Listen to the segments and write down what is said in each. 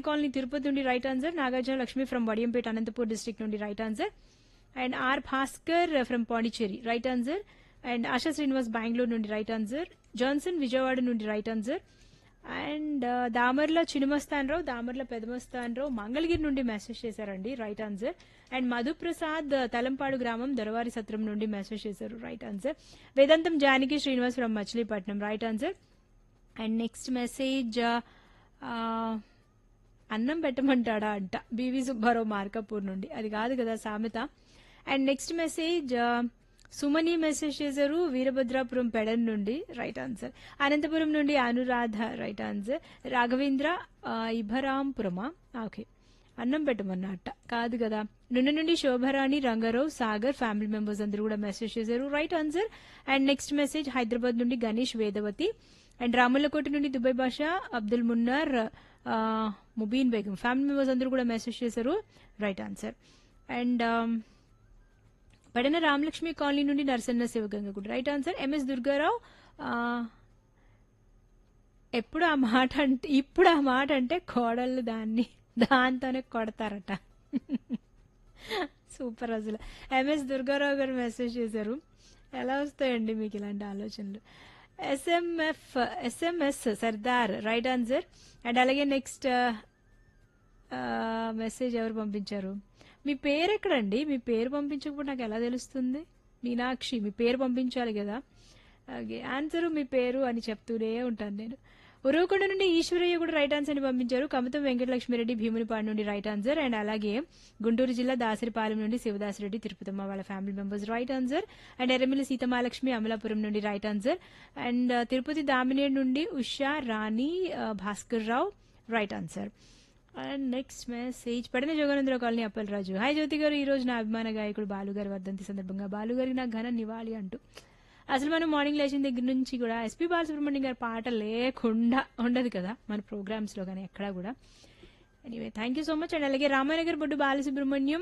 Colony Tirupati నుండి right answer Nagarjuna Lakshmi from Vadiyampeta Anantapur district నుండి right answer and R Bhaskar from Pondicherry right answer and Asha Srinivas Bengaluru నుండి right answer Johnson Vijayawada నుండి right answer and Damarla Chinamastanarao Damarla Pedamastanarao Mangalagiri నుండి message చేశారండి right answer and Madhuprasad Talampadu గ్రామం దొరవారి సత్రం నుండి మెసేజ్ చేశారు right answer Vedantam Janaki Srinivas from Machilipatnam right answer and next message అన్నం పెట్టమంటాడా అంట బీవీ సుబ్బారావు మార్కాపూర్ నుండి అది కాదు కదా సామెత and next message Sumani message చేశారు వీరభద్రాపురం పెడన్ నుండి రైట్ ఆన్సర్ అనంతపురం నుండి అనురాధ రైట్ ఆన్సర్ రాఘవేంద్ర ఆ, ఇభరాంపురమా ఓకే అన్నం పెట్టమన్నట్ట కాదు కదా నుండి నుండి శోభరాణి రంగారావు సాగర్ ఫ్యామిలీ మెంబర్స్ అందరూ కూడా మెసేజ్ చేశారు right answer and next message Hyderabad నుండి గణేష్ వేదవతి అండ్ రాములకోట నుండి దుబాయ్ భాష అబ్దుల్ మున్నార్ ఆ, ముబీన్ బేగం ఫ్యామిలీ మెంబర్స్ అందరూ కూడా మెసేజ్ చేశారు right answer and Padana Ramalakshmi colony నుండి నరసన్న శివగంగ కూడా రైట్ ఆన్సర్ ఎంఎస్ దుర్గారావు ఆ, ఎప్పుడు ఆ మాట అంటే ఇప్పుడు ఆ మాట అంటే కోడళ్ళు దాన్ని దాంతోనే కొడతారట సూపర్ అసలు ఎంఎస్ దుర్గారావు గారు మెసేజ్ చేశారు ఎలా వస్తాయండి మీకు ఇలాంటి ఆలోచనలు SMF SMS Sardar right answer and అలాగే నెక్స్ట్ మెసేజ్ ఎవరు పంపించారు మీ పేరు ఎక్కడండి మీ పేరు పంపించకపోతే నాకు ఎలా తెలుస్తుంది మీనాక్షి మీ పేరు పంపించాలి కదా ఓకే ఆన్సర్ మీ పేరు అని చెప్తూనే ఉంటాను నేను ఉరవకొండ నుండి ఈశ్వరయ్య కూడా రైట్ ఆన్సర్ అని పంపించారు కమతం వెంకటలక్ష్మిరెడ్డి భీమునిపాడు నుండి రైట్ ఆన్సర్ అండ్ అలాగే గుంటూరు జిల్లా దాసరిపాలెం నుండి శివదాసరెడ్డి తిరుపతమ్మ వాళ్ళ family members right answer and Erramilli Seetamalakshmi Amalapuram నుండి right answer and Tirupati Damined నుండి ఉషా రాణి ఆ, Bhaskar Rao right answer and next message పడిన జోగానందరావు కాలనీ అప్పలరాజు హాయ్ జ్యోతి గారు ఈ రోజు నా అభిమాన గాయకుడు బాలుగారి వర్ధంతి సందర్భంగా బాలుగారికి నా ఘన నివాళి అంటూ అసలు మనం మార్నింగ్ లేచిన దగ్గర నుంచి కూడా ఎస్పీ బాలసుబ్రహ్మణ్యం గారి పాట లేకుండా ఉండదు కదా మన ప్రోగ్రామ్స్ లో కానీ ఎక్కడా కూడా anyway thank you so much and అలాగే రామానగర్ బొడ్డు బాలసుబ్రహ్మణ్యం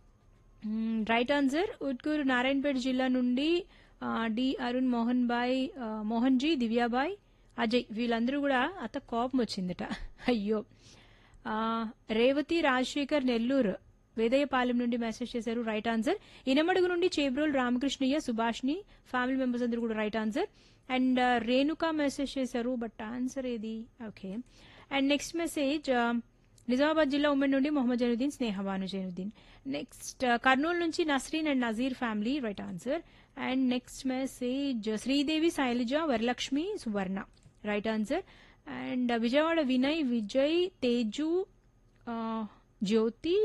రైట్ ఆన్సర్ ఉట్కూరు నారాయణపేట జిల్లా నుండి ఆ, డి అరుణ్ మోహన్ బాయ్ ఆ, మోహన్ జీ దివ్యాబాయ్ అజయ్ వీళ్ళందరూ కూడా అత్త కోపం వచ్చిందట అయ్యో ఆ, రేవతి రాజశేఖర్ నెల్లూరు వేదయ్యపాలెం నుండి మెసేజ్ చేశారు రైట్ ఆన్సర్ ఇనమడుగు నుండి చేబ్రోల్ రామకృష్ణయ్య సుభాష్ని ఫ్యామిలీ మెంబర్స్ అందరూ కూడా right answer and Renuka message చేశారు బట్ ఆన్సర్ ఏది okay and next message Nizamabad జిల్లా ఉమ్మడి నుండి మొహమ్మద్ జైనుద్దీన్ స్నేహ భాను జైనుద్దీన్ నెక్స్ట్ కర్నూలు నుంచి Nasreen and Nazeer family right answer and next message Sridevi Sailaja Varalakshmi Suvarna right answer and Vijayawada Vinay Vijay Teju ఆ, జ్యోతి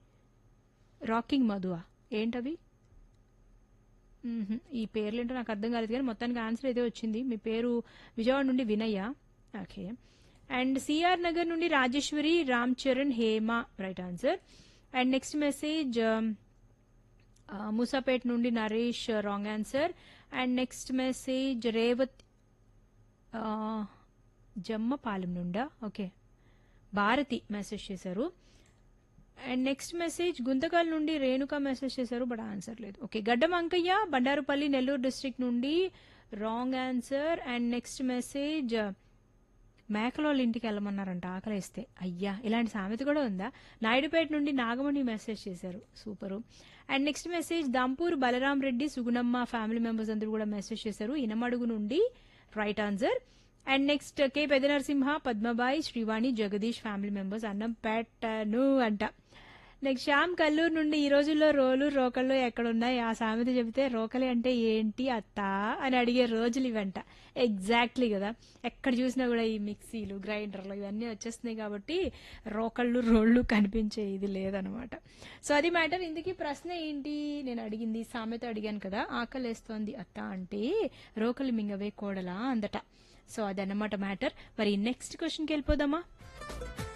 రాకింగ్ మధువా ఏంటవి మ్మ్హ్మ్. ఈ పేర్లు ఏంటో నాకు అర్థం కాలేదు కానీ మొత్తానికి ఆన్సర్ అయితే వచ్చింది మీ పేరు విజయవాడ నుండి Vinayya okay and CR Nagar నుండి Rajeswari Ram Charan Hema right answer and next message Musapet నుండి Naresh wrong answer and next message Revath ఆ, జమ్మపాలెం నుండా ఓకే భారతి మెసేజ్ చేశారు అండ్ నెక్స్ట్ మెసేజ్ గుంతకల్ నుండి రేణుక మెసేజ్ చేశారు బట్ ఆన్సర్ లేదు ఓకే గడ్డం అంకయ్య బండారుపల్లి నెల్లూరు డిస్ట్రిక్ట్ నుండి wrong answer and next message మేకలోళ్ళ ఇంటికి వెళ్ళమన్నారంట ఆకలిస్తే అయ్యా ఇలాంటి సామెత కూడా ఉందా నాయుడుపేట నుండి నాగమణి మెసేజ్ చేశారు super and next message Dampur Balaram Reddy Sugunamma family members అందరూ కూడా మెసేజ్ చేశారు ఇనమడుగు నుండి right answer and next K Pedda Narasimha Padmabai Srivani Jagadish family members అన్నం పెట్టను అంట నెక్స్ట్ శ్యామ్ కల్లూరు నుండి ఈ రోజుల్లో రోలు రోకళ్ళు ఎక్కడున్నాయి ఆ సామెత చెబితే రోకలి అంటే ఏంటి అత్త అని అడిగే రోజులు ఇవంట ఎగ్జాక్ట్లీ కదా ఎక్కడ చూసినా కూడా ఈ మిక్సీలు గ్రైండర్లు ఇవన్నీ వచ్చేస్తున్నాయి కాబట్టి రోకళ్ళు రోళ్ళు కనిపించే ఇది లేదనమాట సో అది మ్యాటర్ ఇందుకీ ప్రశ్న ఏంటి నేను అడిగింది సామెత అడిగాను కదా ఆకలేస్తోంది అత్త అంటే రోకలి మింగవే కోడలా అందట సో అదన్నమాట మ్యాటర్ మరి నెక్స్ట్ క్వశ్చన్కి వెళ్ళిపోదామా